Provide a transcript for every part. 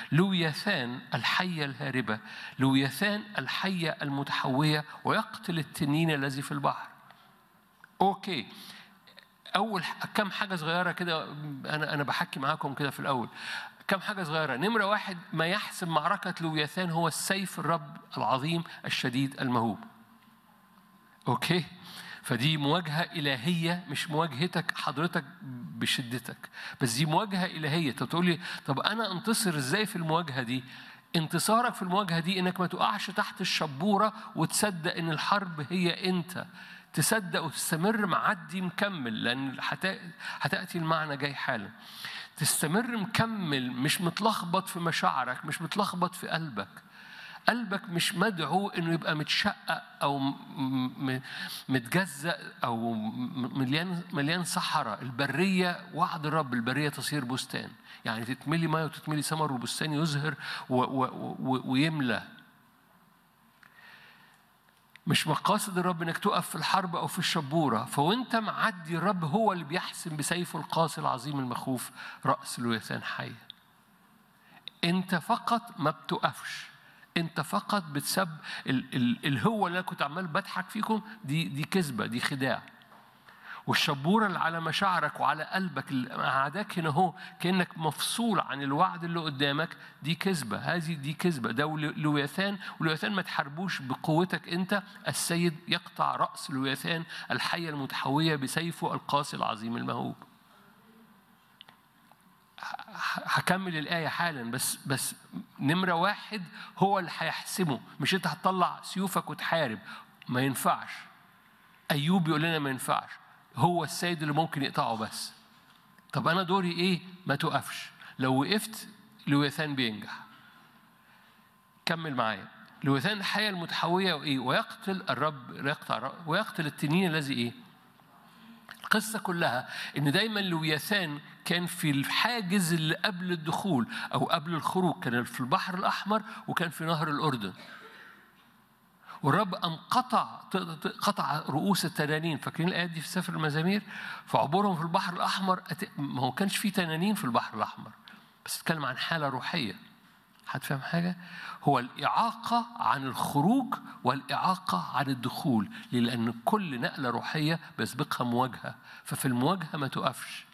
لويثان الحية الهاربة لويثان الحية المتحوية ويقتل التنين الذي في البحر أوكي أول ح- كم حاجة صغيرة كده أنا أنا بحكي معاكم كده في الأول كم حاجة صغيرة نمرة واحد ما يحسم معركة لويثان هو السيف الرب العظيم الشديد المهوب اوكي فدي مواجهة إلهية مش مواجهتك حضرتك بشدتك بس دي مواجهة إلهية طب تقول لي طب أنا أنتصر إزاي في المواجهة دي انتصارك في المواجهة دي إنك ما تقعش تحت الشبورة وتصدق إن الحرب هي أنت تصدق وتستمر معدي مكمل لأن هت- هتأتي المعنى جاي حالا تستمر مكمل مش متلخبط في مشاعرك مش متلخبط في قلبك قلبك مش مدعو انه يبقى متشقق او م- م- متجزأ او م- مليان مليان صحراء البريه وعد الرب البريه تصير بستان يعني تتملي ميه وتتملي ثمر والبستان يزهر و و و ويملى مش مقاصد الرب انك تقف في الحرب او في الشبوره فوانت معدي الرب هو اللي بيحسم بسيفه القاسي العظيم المخوف راس الوثان حي انت فقط ما بتقفش انت فقط بتسب ال- ال- الهوة اللي انا كنت عمال بضحك فيكم دي دي كذبه دي خداع والشبوره اللي على مشاعرك وعلى قلبك اللي قعدك هنا اهو كانك مفصول عن الوعد اللي قدامك دي كذبه هذه دي كذبه ده ول- لويثان ولويثان ما تحاربوش بقوتك انت السيد يقطع راس لويثان الحيه المتحويه بسيفه القاسي العظيم المهوب هكمل الآية حالا بس بس نمرة واحد هو اللي هيحسمه مش أنت هتطلع سيوفك وتحارب ما ينفعش أيوب يقول لنا ما ينفعش هو السيد اللي ممكن يقطعه بس طب أنا دوري إيه؟ ما توقفش لو وقفت لويثان بينجح كمل معايا لويثان الحياة المتحوية وإيه؟ ويقتل الرب يقطع الرب ويقتل التنين الذي إيه؟ القصة كلها إن دايما لويثان كان في الحاجز اللي قبل الدخول أو قبل الخروج كان في البحر الأحمر وكان في نهر الأردن والرب قام قطع قطع رؤوس التنانين فاكرين الآيات دي في سفر المزامير فعبورهم في البحر الأحمر أت- ما هو كانش في تنانين في البحر الأحمر بس اتكلم عن حالة روحية هتفهم حاجة؟ هو الإعاقة عن الخروج والإعاقة عن الدخول ليه؟ لأن كل نقلة روحية بيسبقها مواجهة ففي المواجهة ما تقفش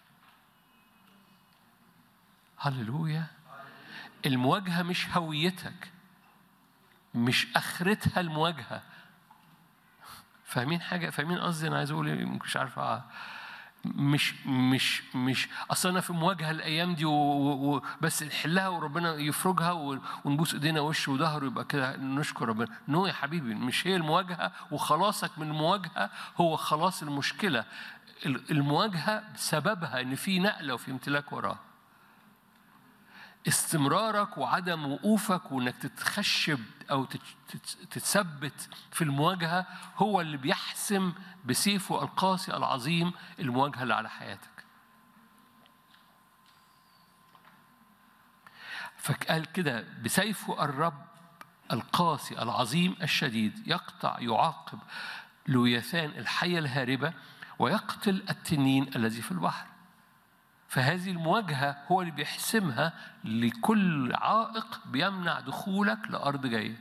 هللويا المواجهة مش هويتك مش آخرتها المواجهة فاهمين حاجة؟ فاهمين قصدي أنا عايز أقول إيه؟ مش عارف أ- مش مش مش اصل انا في مواجهه الايام دي و- و- و- بس نحلها وربنا يفرجها و- ونبوس ايدينا وش وظهر يبقى كده نشكر ربنا نو يا حبيبي مش هي المواجهه وخلاصك من المواجهه هو خلاص المشكله ال- المواجهه سببها ان في نقله وفي امتلاك وراها استمرارك وعدم وقوفك وانك تتخشب او تت- تت- تتثبت في المواجهه هو اللي بيحسم بسيفه القاسي العظيم المواجهه اللي على حياتك. فقال كده بسيفه الرب القاسي العظيم الشديد يقطع يعاقب لويثان الحيه الهاربه ويقتل التنين الذي في البحر. فهذه المواجهة هو اللي بيحسمها لكل عائق بيمنع دخولك لأرض جاية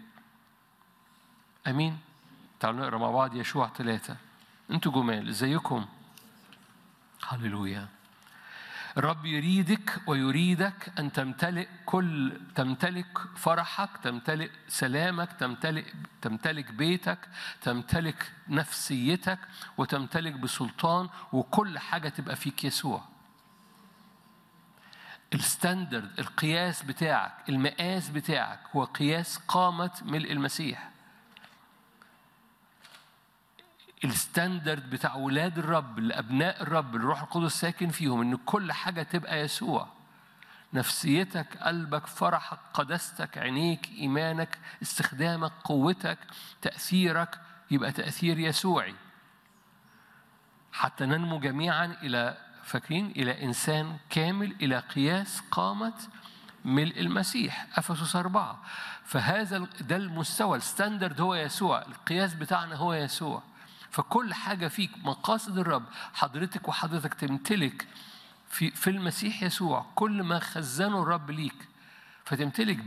أمين تعالوا نقرا مع بعض يشوع ثلاثة أنتوا جمال إزيكم هللويا الرب يريدك ويريدك أن تمتلئ كل تمتلك فرحك تمتلئ سلامك تمتلئ تمتلك بيتك تمتلك نفسيتك وتمتلك بسلطان وكل حاجة تبقى فيك يسوع الستاندرد القياس بتاعك المقاس بتاعك هو قياس قامة ملء المسيح الستاندرد بتاع ولاد الرب الابناء الرب الروح القدس ساكن فيهم ان كل حاجه تبقى يسوع نفسيتك قلبك فرحك قداستك عينيك ايمانك استخدامك قوتك تاثيرك يبقى تاثير يسوعي حتى ننمو جميعا الى فاكرين الى انسان كامل الى قياس قامه ملء المسيح افسس اربعه فهذا ال- ده المستوى الستاندرد هو يسوع القياس بتاعنا هو يسوع فكل حاجه فيك مقاصد الرب حضرتك وحضرتك تمتلك في في المسيح يسوع كل ما خزنه الرب ليك فتمتلك